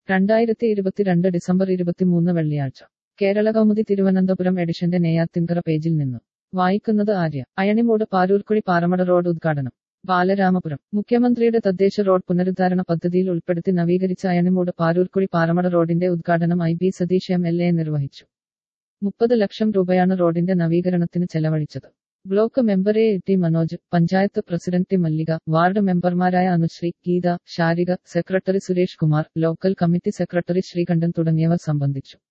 രണ്ടായിരത്തി ഇരുപത്തിരണ്ട് ഡിസംബർ ഇരുപത്തിമൂന്ന് വെള്ളിയാഴ്ച കേരള കൗമുദി തിരുവനന്തപുരം എഡിഷന്റെ നെയ്യാത്തിൻകറ പേജിൽ നിന്നും വായിക്കുന്നത് ആര്യ അയണിമൂട് പാരൂർക്കുഴി പാറമട റോഡ് ഉദ്ഘാടനം ബാലരാമപുരം മുഖ്യമന്ത്രിയുടെ തദ്ദേശ റോഡ് പുനരുദ്ധാരണ പദ്ധതിയിൽ ഉൾപ്പെടുത്തി നവീകരിച്ച അയണിമൂട് പാരൂർക്കുഴി പാറമട റോഡിന്റെ ഉദ്ഘാടനം I B Satheesh M L A നിർവഹിച്ചു മുപ്പത് ലക്ഷം രൂപയാണ് റോഡിന്റെ നവീകരണത്തിന് ചെലവഴിച്ചത് block member A T Manoj panchayat president T Mallika ward മെമ്പർമാരായ Anusree Geetha Sharika secretary Suresh Kumar local committee secretary Sreekantan തുടങ്ങിയവർ സംബന്ധിച്ചു